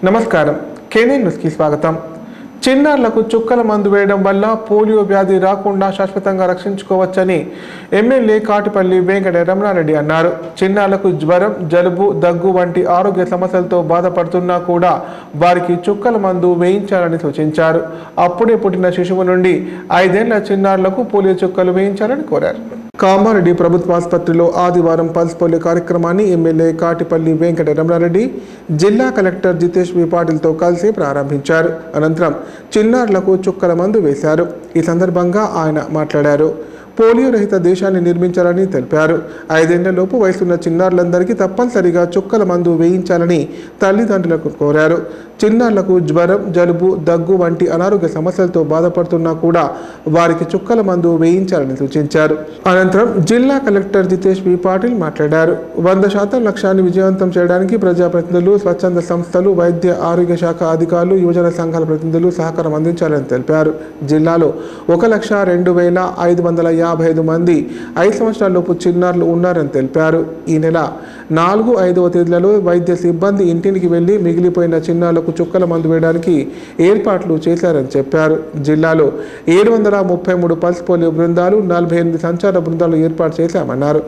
నమస్కారం కేనే న్యూస్కి స్వాగతం చిన్నారులకు చుక్కల మందు వేయడం వల్ల పోలియో వ్యాధి రాకుండా శాశ్వతంగా రక్షించుకోవచ్చని ఎమ్మెల్యే కాటిపల్లి వెంకట రమణారెడ్డి అన్నారు చిన్నారులకు జ్వరం జలుబు దగ్గు వంటి ఆరోగ్య సమస్యలతో బాధపడుతున్నా కూడా వారికి చుక్కల మందు వేయించాలని సూచించారు అప్పుడే పుట్టిన శిశువు నుండి ఐదేళ్ల చిన్నారులకు పోలియో చుక్కలు వేయించాలని కోరారు కామారెడ్డి ప్రభుత్వ ఆసుపత్రిలో ఆదివారం పల్స్ పోలియో కార్యక్రమాన్ని ఎమ్మెల్యే కాటిపల్లి వెంకట రమణారెడ్డి జిల్లా కలెక్టర్ జితేష్ వి పాటిల్తో కలిసి ప్రారంభించారు అనంతరం చిన్నారులకు చుక్కల మందు వేశారు ఈ సందర్భంగా ఆయన మాట్లాడారు పోలియో రహిత దేశాన్ని నిర్మించాలని తెలిపారు ఐదేళ్లలోపు వయసున్న చిన్నారులందరికీ తప్పనిసరిగా చుక్కల మందు వేయించాలని తల్లిదండ్రులకు కోరారు చిన్నారులకు జ్వరం జలుబు దగ్గు వంటి అనారోగ్య సమస్యలతో బాధపడుతున్నా కూడా వారికి చుక్కల మందు వేయించాలని సూచించారు అనంతరం జిల్లా కలెక్టర్ జితేష్ వి పాటిల్ మాట్లాడారు వంద శాతం లక్ష్యాన్ని విజయవంతం చేయడానికి ప్రజాప్రతినిధులు స్వచ్ఛంద సంస్థలు వైద్య ఆరోగ్య శాఖ అధికారులు యువజన సంఘాల ప్రతినిధులు సహకారం అందించాలని తెలిపారు జిల్లాలో ఒక లక్ష రెండు వేల ఐదు వందల యాభై ఐదు మంది ఐదు సంవత్సరాలలోపు చిన్నారులు ఉన్నారని తెలిపారు ఈ నెల నాలుగు ఐదవ తేదీలలో వైద్య సిబ్బంది ఇంటికి వెళ్లి మిగిలిపోయిన చిన్నారులకు చుక్కల మందు వేయడానికి ఏర్పాట్లు చేశారని చెప్పారు జిల్లాలో ఏడు వందల ముప్పై మూడు పల్స్ పోలియో బృందాలు నలభై ఎనిమిది సంచార బృందాలు ఏర్పాటు చేశామన్నారు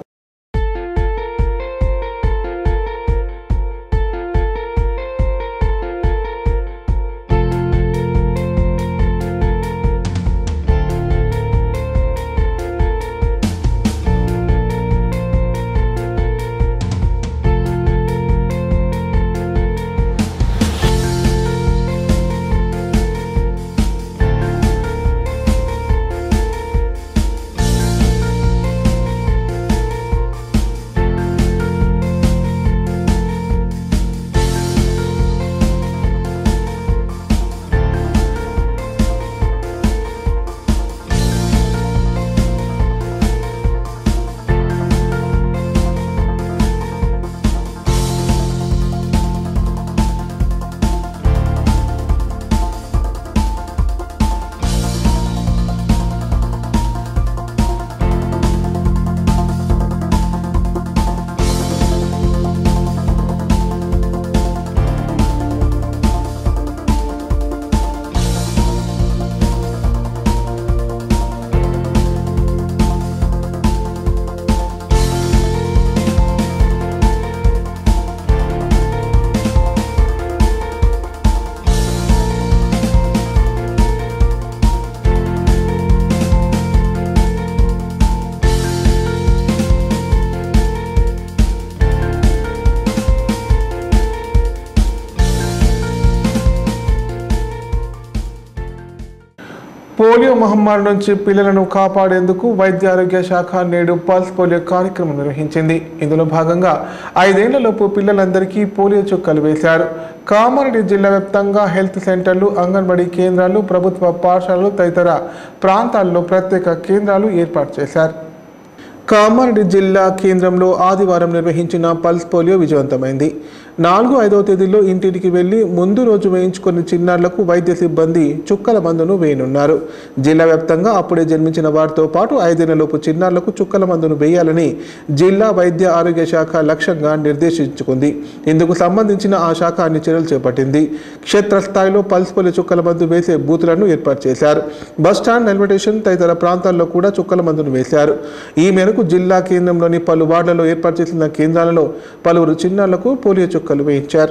పోలియో మహమ్మారి నుంచి పిల్లలను కాపాడేందుకు వైద్య ఆరోగ్య శాఖ నేడు పల్స్ పోలియో కార్యక్రమం నిర్వహించింది ఇందులో భాగంగా ఐదేళ్లలోపు పిల్లలందరికీ పోలియో చుక్కలు వేశారు కామారెడ్డి జిల్లా వ్యాప్తంగా హెల్త్ సెంటర్లు అంగన్వాడీ కేంద్రాలు ప్రభుత్వ పాఠశాలలు తదితర ప్రాంతాల్లో ప్రత్యేక కేంద్రాలు ఏర్పాటు చేశారు కామారెడ్డి జిల్లా కేంద్రంలో ఆదివారం నిర్వహించిన పల్స్ పోలియో విజయవంతమైంది నాలుగు ఐదవ తేదీలో ఇంటింటికి వెళ్లి ముందు రోజు వేయించుకున్న చిన్నారులకు వైద్య సిబ్బంది చుక్కల మందును వేయనున్నారు జిల్లా వ్యాప్తంగా అప్పుడే జన్మించిన వారితో పాటు ఐదేళ్లలోపు చిన్నారులకు చుక్కల మందును వేయాలని జిల్లా వైద్య ఆరోగ్య శాఖ లక్ష్యంగా నిర్దేశించుకుంది ఇందుకు సంబంధించిన ఆ శాఖ అన్ని చర్యలు చేపట్టింది క్షేత్రస్థాయిలో పల్స్ పోలియో చుక్కల మందు వేసే బూతులను ఏర్పాటు చేశారు బస్టాండ్ రైల్వే స్టేషన్ తదితర ప్రాంతాల్లో కూడా చుక్కల మందును వేశారు ఈ మేరకు జిల్లా కేంద్రంలోని పలు వార్డులలో ఏర్పాటు చేసిన కేంద్రాలలో పలువురు చిన్నారులకు పోలియో చుక్కలు వేయించారు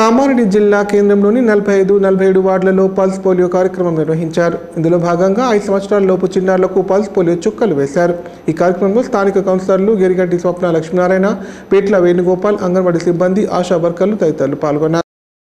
కామారెడ్డి జిల్లా కేంద్రంలోని నలభై ఐదు నలభై ఏడు వార్డులలో పల్స్ పోలియో కార్యక్రమం నిర్వహించారు ఇందులో భాగంగా ఐదు సంవత్సరాల లోపు చిన్నారులకు పల్స్ పోలియో చుక్కలు వేశారు ఈ కార్యక్రమంలో స్థానిక కౌన్సిలర్లు గిరిగడ్డి స్వప్న లక్ష్మీనారాయణ పేట్ల వేణుగోపాల్ అంగన్వాడీ సిబ్బంది ఆశా వర్కర్లు తదితరులు పాల్గొన్నారు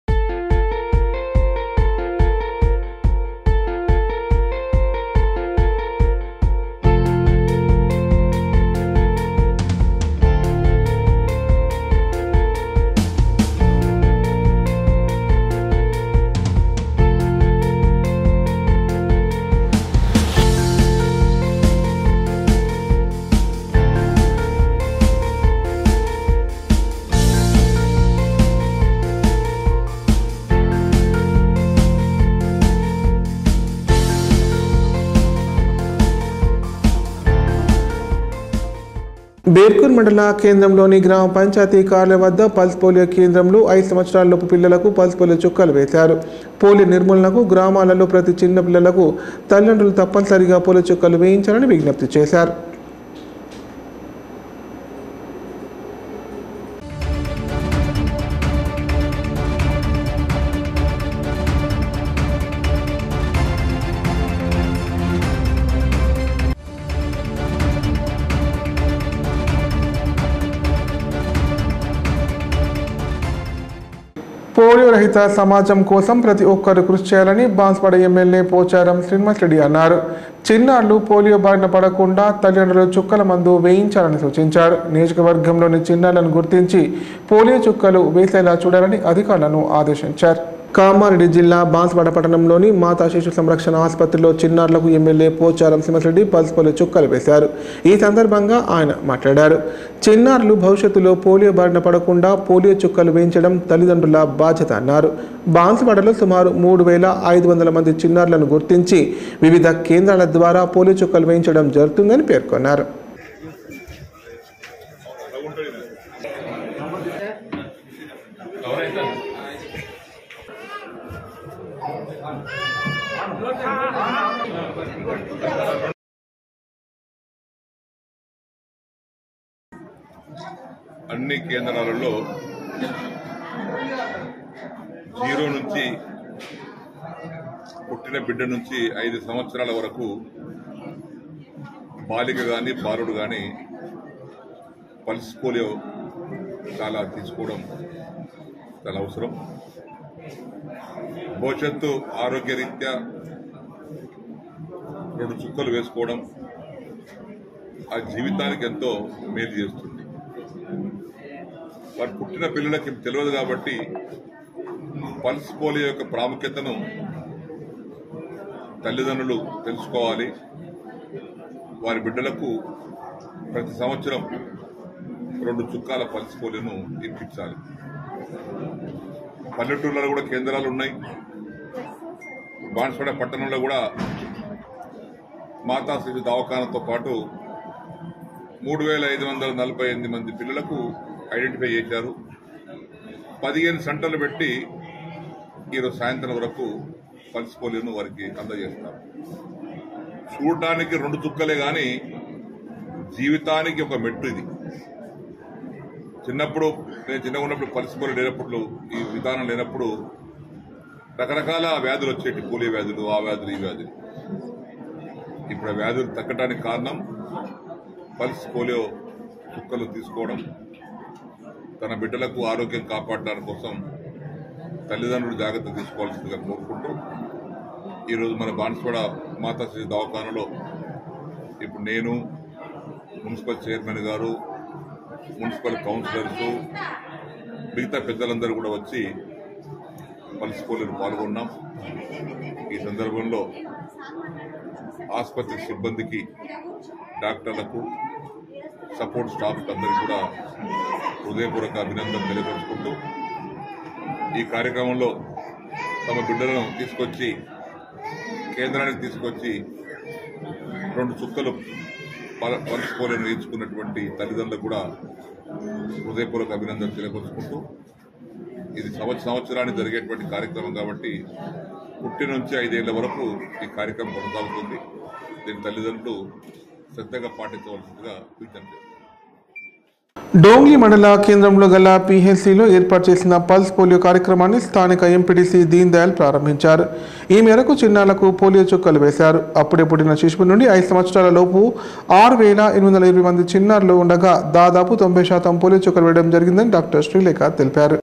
బేర్కూర్ మండల కేంద్రంలోని గ్రామ పంచాయతీ కార్యాలయం వద్ద పల్స్ పోలియో కేంద్రంలో ఐదు సంవత్సరాలలోపు పిల్లలకు పల్స్ పోలియో చుక్కలు వేశారు పోలియో నిర్మూలనకు గ్రామాలలో ప్రతి చిన్న పిల్లలకు తల్లిదండ్రులు తప్పనిసరిగా పోలియో చుక్కలు వేయించాలని విజ్ఞప్తి చేశారు పోలియో రహిత సమాజం కోసం ప్రతి ఒక్కరు కృషి చేయాలని బాన్స్వాడ ఎమ్మెల్యే పోచారం శ్రీనివాస్ రెడ్డి అన్నారు చిన్నారులు పోలియో బారిన పడకుండా తల్లిదండ్రులు చుక్కల మందు వేయించాలని సూచించారు నియోజకవర్గంలోని చిన్నారులను గుర్తించి పోలియో చుక్కలు వేసేలా చూడాలని అధికారులను ఆదేశించారు కామారెడ్డి జిల్లా బాన్స్వాడ పట్టణంలోని మాతా శిశు సంరక్షణ ఆసుపత్రిలో చిన్నారులకు MLA Pocharam Simhareddy pulse polio చుక్కలు వేశారు ఈ సందర్భంగా ఆయన మాట్లాడారు చిన్నారులు భవిష్యత్తులో పోలియో బారిన పడకుండా పోలియో చుక్కలు వేయించడం తల్లిదండ్రుల బాధ్యత అన్నారు బాన్స్వాడలో సుమారు మూడు వేల ఐదు వందల మంది చిన్నారులను గుర్తించి వివిధ కేంద్రాల ద్వారా పోలియో చుక్కలు వేయించడం జరుగుతుందని పేర్కొన్నారు అన్ని కేంద్రాలలో జీరో నుంచి పుట్టిన బిడ్డ నుంచి ఐదు సంవత్సరాల వరకు బాలిక కానీ బాలుడు కానీ పల్స్ పోలియో చాలా తీసుకోవడం చాలా అవసరం భవిష్యత్తు ఆరోగ్యరీత్యా రెండు చుక్కలు వేసుకోవడం ఆ జీవితానికి ఎంతో మేలు చేస్తుంది వారు పుట్టిన పిల్లలకి తెలియదు కాబట్టి పల్స్ పోలియో యొక్క ప్రాముఖ్యతను తల్లిదండ్రులు తెలుసుకోవాలి వారి బిడ్డలకు ప్రతి సంవత్సరం రెండు చుక్కాల పల్స్ పోలియోను ఇప్పించాలి పల్లెటూళ్ళలో కూడా కేంద్రాలు ఉన్నాయి బాన్స్వాడ పట్టణంలో కూడా మాతా శిశు దవాఖానతో పాటు మూడు వేల ఐదు వందల నలభై ఎనిమిది మంది పిల్లలకు ఐడెంటిఫై చేశారు పదిహేను సెంటర్లు పెట్టి ఈరోజు సాయంత్రం వరకు పల్స్ పోలియోను వారికి అందజేస్తారు చూడటానికి రెండు చుక్కలే కానీ జీవితానికి ఒక మెట్టు ఇది చిన్నప్పుడు నేను చిన్నగా ఉన్నప్పుడు పల్స్ పోలియో లేనప్పుడు ఈ విధానం లేనప్పుడు రకరకాల వ్యాధులు వచ్చేటి పోలియో వ్యాధులు ఆ వ్యాధులు ఈ వ్యాధులు ఇప్పుడు ఆ వ్యాధులు తగ్గడానికి కారణం పల్స్ పోలియో చుక్కలు తీసుకోవడం తన బిడ్డలకు ఆరోగ్యం కాపాడడానికి కోసం తల్లిదండ్రులు జాగ్రత్త తీసుకోవాల్సిందిగా కోరుకుంటూ ఈరోజు మన బాన్స్వాడ మాతా శ్రీ దవాఖానలో ఇప్పుడు నేను మున్సిపల్ చైర్మన్ గారు మున్సిపల్ కౌన్సిలర్స్ మిగతా పెద్దలందరూ కూడా వచ్చి పల్స్ పోలియోలో పాల్గొన్నాం ఈ సందర్భంలో ఆసుపత్రి సిబ్బందికి డాక్టర్లకు సపోర్ట్ స్టాఫ్ అందరికీ కూడా హృదయపూర్వక అభినందన తెలియపరుచుకుంటూ ఈ కార్యక్రమంలో తమ బిడ్డలను తీసుకొచ్చి కేంద్రానికి తీసుకొచ్చి రెండు చుక్కలు పల- పలుచుకోలేని నేర్చుకున్నటువంటి తల్లిదండ్రులకు కూడా హృదయపూర్వక అభినందన తెలియపరుచుకుంటూ ఇది సంవత్సర సంవత్సరానికి జరిగేటువంటి కార్యక్రమం కాబట్టి పుట్టిన నుంచి ఐదేళ్ల వరకు ఈ కార్యక్రమం కొనసాగుతుంది దీని తల్లిదండ్రులు శ్రద్ధగా పాటించవలసిందిగా విజ్ఞప్తి చేస్తున్నాను. డోంగ్లీ మండల కేంద్రంలో గల పీహెచ్సిలో ఏర్పాటు చేసిన పల్స్ పోలియో కార్యక్రమాన్ని స్థానిక ఎంపీటీసీ దీన్ దయాల్ ప్రారంభించారు ఈ మేరకు చిన్నారులకు పోలియో చుక్కలు వేశారు అప్పుడే పుట్టిన శిశువు నుండి ఐదు సంవత్సరాల లోపు ఆరు వేల ఎనిమిది వందల ఇరవై మంది చిన్నారులు ఉండగా దాదాపు తొంభై శాతం పోలియో చుక్కలు వేయడం జరిగిందని డాక్టర్ శ్రీలేఖ తెలిపారు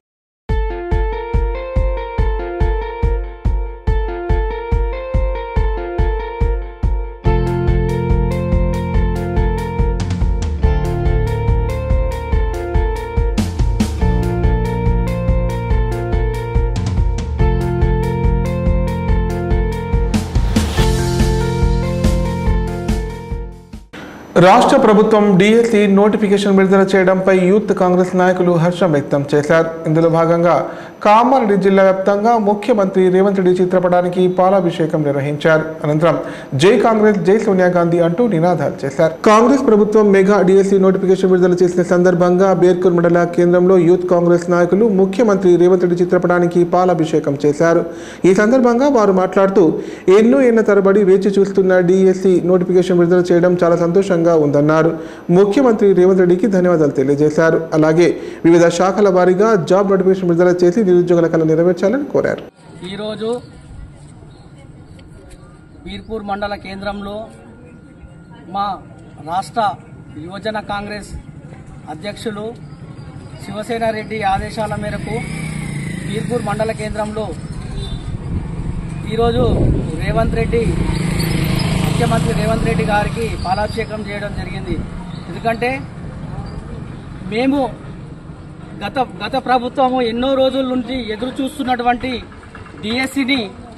రాష్ట్ర ప్రభుత్వం డిఎస్సి నోటిఫికేషన్ విడుదల చేయడంపై యూత్ కాంగ్రెస్ నాయకులు హర్షం వ్యక్తం చేశారు ఇందులో భాగంగా కామారెడ్డి జిల్లా వ్యాప్తంగా ముఖ్యమంత్రి రేవంత్ రెడ్డి చిత్రపటానికి పాలాభిషేకం నిర్వహించారు అనంతరం జై కాంగ్రెస్ జై సోనియా గాంధీ అంటూ నినాదాలు చేశారు కాంగ్రెస్ ప్రభుత్వం మెగా డిఎస్సి నోటిఫికేషన్ విడుదల చేసిన సందర్భంగా బేర్కూర్ మండల కేంద్రంలో యూత్ కాంగ్రెస్ నాయకులు ముఖ్యమంత్రి రేవంత్ రెడ్డి చిత్రపటానికి పాలాభిషేకం చేశారు ఈ సందర్భంగా వారు మాట్లాడుతూ ఎన్నో ఏళ్ల తరబడి వేచి చూస్తున్న డిఎస్సి నోటిఫికేషన్ విడుదల చేయడం చాలా సంతోషంగా ఉందన్నారు ముఖ్యమంత్రి రేవంత్ రెడ్డికి ధన్యవాదాలు తెలియజేశారు అలాగే వివిధ శాఖల వారీగా జాబ్ నోటిఫికేషన్ విడుదల చేసి నిరుద్యోగుల కళ నెరవేర్చాలని కోరారు ఈరోజు బీర్పూర్ మండల కేంద్రంలో మా రాష్ట్ర యువజన కాంగ్రెస్ అధ్యక్షులు శివసేన రెడ్డి ఆదేశాల మేరకు బీర్పూర్ మండల కేంద్రంలో ఈరోజు రేవంత్ రెడ్డి ముఖ్యమంత్రి రేవంత్ రెడ్డి గారికి పాలాభిషేకం చేయడం జరిగింది ఎందుకంటే మేము గత గత ప్రభుత్వము ఎన్నో రోజుల నుంచి ఎదురు చూస్తున్నటువంటి డిఎస్సిని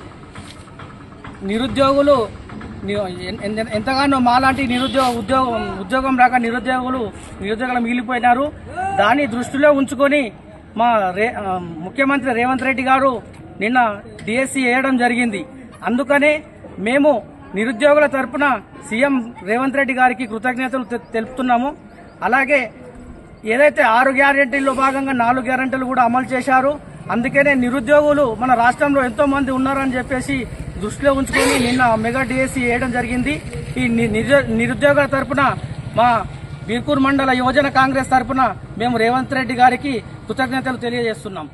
నిరుద్యోగులు ని- ఎన్- ఎన్- ఎంతగానో మాలాంటి నిరుద్యోగ ఉద్యోగం ఉద్యోగం రాక నిరుద్యోగులు నిరుద్యోగులు మిగిలిపోయినారు దాన్ని దృష్టిలో ఉంచుకొని మా రే ఆ, ముఖ్యమంత్రి రేవంత్ రెడ్డి గారు నిన్న డిఎస్సి వేయడం జరిగింది అందుకనే మేము నిరుద్యోగుల తరపున సీఎం రేవంత్ రెడ్డి గారికి కృతజ్ఞతలు తె- తెలుపుతున్నాము అలాగే ఏదైతే ఆరు గ్యారెంటీల్లో భాగంగా నాలుగు గ్యారెంటీలు కూడా అమలు చేశారు అందుకనే నిరుద్యోగులు మన రాష్ట్రంలో ఎంతో మంది ఉన్నారని చెప్పేసి దృష్టిలో ఉంచుకొని నిన్న మెగా డిఎస్సి వేయడం జరిగింది ఈ ని- నిరు- నిరుద్యోగుల తరపున మా బీర్పూర్ మండల యువజన కాంగ్రెస్ తరపున మేము రేవంత్ రెడ్డి గారికి కృతజ్ఞతలు తెలియజేస్తున్నాం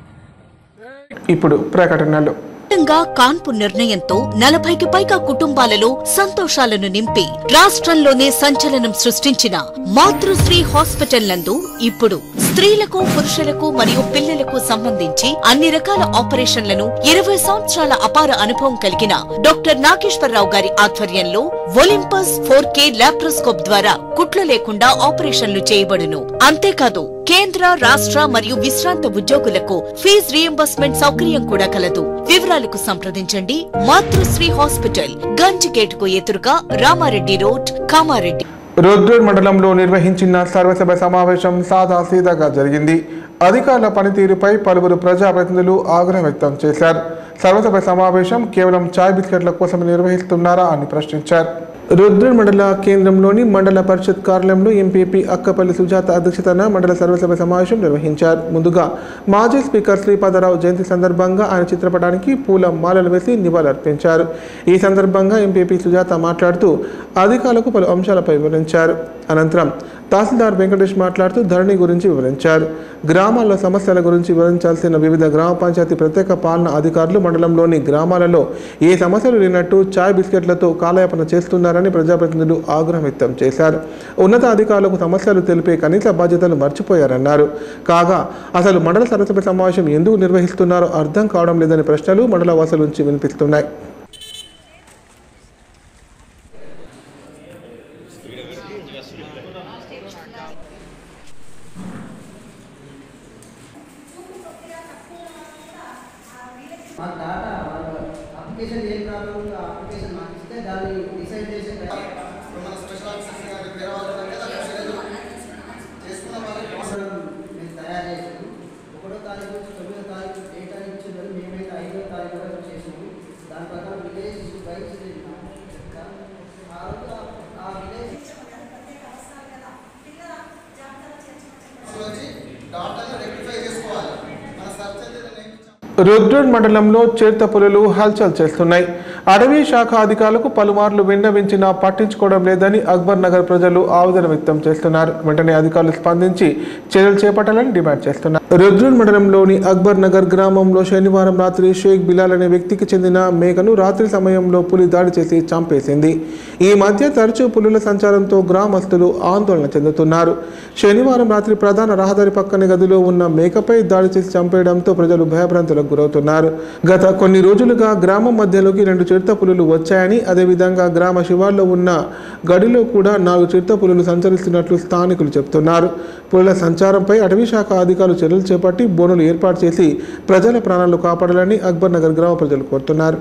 ఇప్పుడు ప్రకటనలు మొత్తంగా కాన్పు నిర్ణయంతో నలభైకి పైగా కుటుంబాలలో సంతోషాలను నింపి రాష్ట్రంలోనే సంచలనం సృష్టించిన మాతృశ్రీ హాస్పిటల్ నందు ఇప్పుడు స్త్రీలకు పురుషులకు మరియు పిల్లలకు సంబంధించి అన్ని రకాల ఆపరేషన్లను ఇరవై సంవత్సరాల అపార అనుభవం కలిగిన డాక్టర్ నాగేశ్వరరావు గారి ఆధ్వర్యంలో ఒలింపస్ ఫోర్ కే లాప్రోస్కోప్ ద్వారా కుట్లు లేకుండా ఆపరేషన్లు చేయబడును అంతేకాదు కేంద్ర రాష్ట్ర మరియు విశ్రాంత ఉద్యోగులకు ఫీజ్ రియంబర్స్మెంట్ సౌకర్యం కూడా కలదు వివరాలకు సంప్రదించండి మాతృశ్రీ హాస్పిటల్ గంజిగేట్ కు ఎదురుగా రామారెడ్డి రోడ్ కామారెడ్డి రుద్రూర్ మండలంలో నిర్వహించిన సర్వసభ సమావేశం సాదా సీదాగా జరిగింది అధికారుల పనితీరుపై పలువురు ప్రజాప్రతినిధులు ఆగ్రహం వ్యక్తం చేశారు సర్వసభ సమావేశం కేవలం చాయ్ బిస్కెట్ల కోసం నిర్వహిస్తున్నారా అని ప్రశ్నించారు రుద్రూర్ మండల కేంద్రంలోని మండల పరిషత్ కార్యాలయంలో ఎంపీపీ అక్కపల్లి సుజాత అధ్యక్షతన మండల సర్వసభ సమావేశం నిర్వహించారు ముందుగా మాజీ స్పీకర్ శ్రీపాదరావు జయంతి సందర్భంగా ఆయన చిత్రపటానికి పూల మాలలు వేసి నివాళులర్పించారు ఈ సందర్భంగా ఎంపీపీ సుజాత మాట్లాడుతూ అధికారులకు పలు అంశాలపై వివరించారు అనంతరం తహసీల్దార్ వెంకటేష్ మాట్లాడుతూ ధరణి గురించి వివరించారు గ్రామాల్లో సమస్యల గురించి వివరించాల్సిన వివిధ గ్రామ పంచాయతీ ప్రత్యేక పాలన అధికారులు మండలంలోని గ్రామాలలో ఏ సమస్యలు లేనట్టు చాయ్ బిస్కెట్లతో కాలయాపన చేస్తున్నారని ప్రజాప్రతినిధులు ఆగ్రహం వ్యక్తం చేశారు ఉన్నత అధికారులకు సమస్యలు తెలిపే కనీస బాధ్యతలు మర్చిపోయారన్నారు కాగా అసలు మండల సరసభ సమావేశం ఎందుకు నిర్వహిస్తున్నారో అర్థం కావడం లేదని ప్రశ్నలు మండల వాసుల నుంచి వినిపిస్తున్నాయి మా డాటా వాళ్ళ అప్లికేషన్ ఏం ప్రాబ్లం ఉందో ఆ అప్లికేషన్ మాకు ఇస్తే దాన్ని డిసైడ్ చేసే మేము తయారు చేసాము ఒకటో తారీఖు నుంచి తొమ్మిదో తారీఖు ఏ తారీఖు వచ్చిందని మేమైతే ఐదో తారీఖు వరకు చేసాము దాని ప్రకారం విలేజ్ వైజ్ ఆ రోజు ఆ విలేజ్ రుద్రుడ్ మండలంలో చిరుత పులులు హల్చల్ చేస్తున్నాయి అడవి శాఖ అధికారులకు పలుమార్లు విన్నవించినా పట్టించుకోవడం లేదని అక్బర్ నగర్ ప్రజలు ఆవేదన వ్యక్తం చేస్తున్నారు వెంటనే అధికారులు స్పందించి చర్యలు చేపట్టాలని డిమాండ్ చేస్తున్నారు రుద్రుడ్ మండలంలోని అక్బర్ నగర్ గ్రామంలో శనివారం రాత్రి షేక్ బిలాల్ అనే వ్యక్తికి చెందిన మేకను రాత్రి సమయంలో పులి దాడి చేసి చంపేసింది ఈ మధ్య తరచూ పులుల సంచారంతో గ్రామస్తులు ఆందోళన చెందుతున్నారు శనివారం రాత్రి ప్రధాన రహదారి పక్కన గదిలో ఉన్న మేకపై దాడి చేసి చంపేయడంతో ప్రజలు భయభ్రాంతులకు గురవుతున్నారు గత కొన్ని రోజులుగా గ్రామం మధ్యలోకి రెండు చిరుత పులులు వచ్చాయని అదేవిధంగా గ్రామ శివార్లో ఉన్న గడిలో కూడా నాలుగు చిరుత పులులు సంచరిస్తున్నట్లు స్థానికులు చెబుతున్నారు పులుల సంచారంపై అటవీ శాఖ అధికారులు చర్యలు చేపట్టి బోనులు ఏర్పాటు చేసి ప్రజల ప్రాణాలు కాపాడాలని అక్బర్ నగర్ గ్రామ ప్రజలు కోరుతున్నారు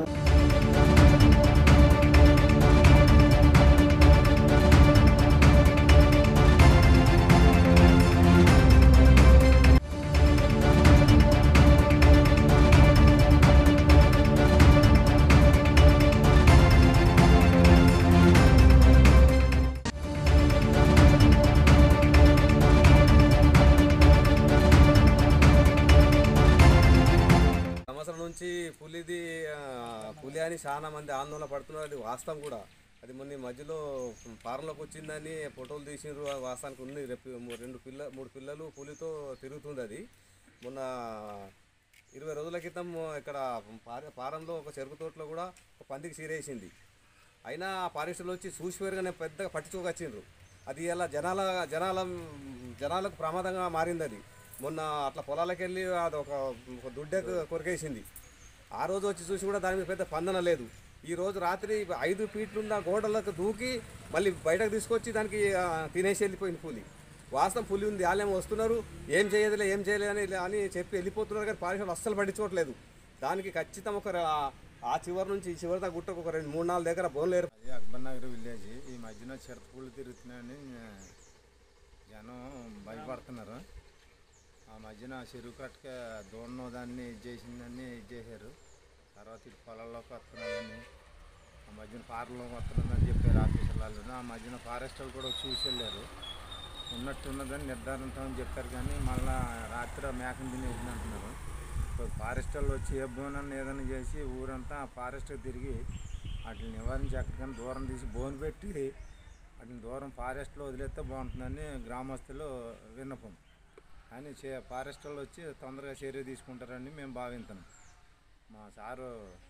సంవత్సరం నుంచి పులిది ఆ, పులి అని చాలా మంది ఆందోళన పడుతున్నారు అది వాస్తవం కూడా అది మొన్న ఈ మధ్యలో ఫారంలోకి వచ్చిందని ఫోటోలు తీసిండ్రు ఆ వాస్తవానికి ఉంది రేపు మూ- రెండు పిల్ల మూడు పిల్లలు పులితో తిరుగుతుంది అది మొన్న ఇరవై రోజుల క్రితం ఇక్కడ పార- పారంలో ఒక చెరుకు తోటలో కూడా ఒక పందికి చీరేసింది అయినా ఆ ఫారెస్టులు వచ్చి చూసిపోయారుగానే పెద్దగా పట్టించుకోకొచ్చిండ్రు అది ఇలా జనాల జనాల జనాలకు ప్రమాదంగా మారింది అది మొన్న అట్లా పొలాలకు వెళ్ళి అది ఒక ఒక దుడ్డె కొరికేసింది ఆ రోజు వచ్చి చూసి కూడా దాని మీద పెద్ద స్పందన లేదు ఈ రోజు రాత్రి ఐదు ఫీట్లున్న గోడలకు దూకి మళ్ళీ బయటకు తీసుకొచ్చి దానికి ఆ, తినేసి వెళ్ళిపోయింది పులి వాస్తవం పులి ఉంది వాళ్ళేమో వస్తున్నారు ఏం చేయదులే ఏం చేయలేదు అని అని చెప్పి వెళ్ళిపోతున్నారు కానీ పారిశ్రమలు అస్సలు పట్టించుకోవట్లేదు దానికి ఖచ్చితం ఒక రా- ఆ చివరి నుంచి ఈ చివరి దాకా గుట్టకు ఒక రెండు మూడు నాలుగు దగ్గర బోన్లు ఏర్ప అది అక్బర్ నగర్ విలేజ్ ఈ మధ్యన చిరతపూలు తిరుగుతున్నాయని ఆ, జనం భయపడుతున్నారు ఆ మధ్యన చెరువు కట్టక దూడను దాన్ని ఇది చేసిందని ఇది చేశారు తర్వాత ఇటు పొలాల్లోకి వస్తున్నారని ఆ మధ్యన పార్లలోకి వస్తున్నదని చెప్పారు ఆఫీసర్లు వాళ్ళు ఆ మధ్యన ఫారెస్ట్ వాళ్ళు కూడా వచ్చి చూసి వెళ్ళారు ఉన్నట్టున్నదని నిర్ధారణతో అని చెప్పారు కానీ మళ్ళా రాత్రి ఆ మేకను తిని వెళ్ళింది అంటున్నారు ఇప్పుడు ఫారెస్ట్ వాళ్ళు వచ్చి ఏ బోనని ఏదైనా చేసి ఊరంతా ఆ ఫారెస్ట్ తిరిగి వాటిని నివారించి ఎక్కడికైనా దూరం తీసి బోన్ పెట్టి వాటిని దూరం ఫారెస్ట్లో వదిలేస్తే బాగుంటుందని గ్రామస్తులు విన్నపం కానీ చే ఫారెస్ట్ వాళ్ళు వచ్చి తొందరగా చర్య తీసుకుంటారని మేము భావిస్తున్నాం మా సారు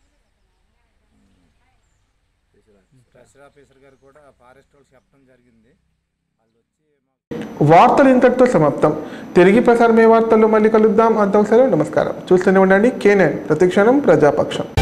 స్పెషల్ ఆఫీసర్ గారు కూడా ఫారెస్ట్ వాళ్ళు చెప్పడం జరిగింది వాళ్ళు వచ్చి మాకు వార్తలు ఇంతటితో సమాప్తం తిరిగి ప్రసారమే వార్తల్లో మళ్ళీ కలుద్దాం అంతవసరం నమస్కారం చూస్తూనే ఉండండి కేనైన్ ప్రతిక్షణం ప్రజాపక్షం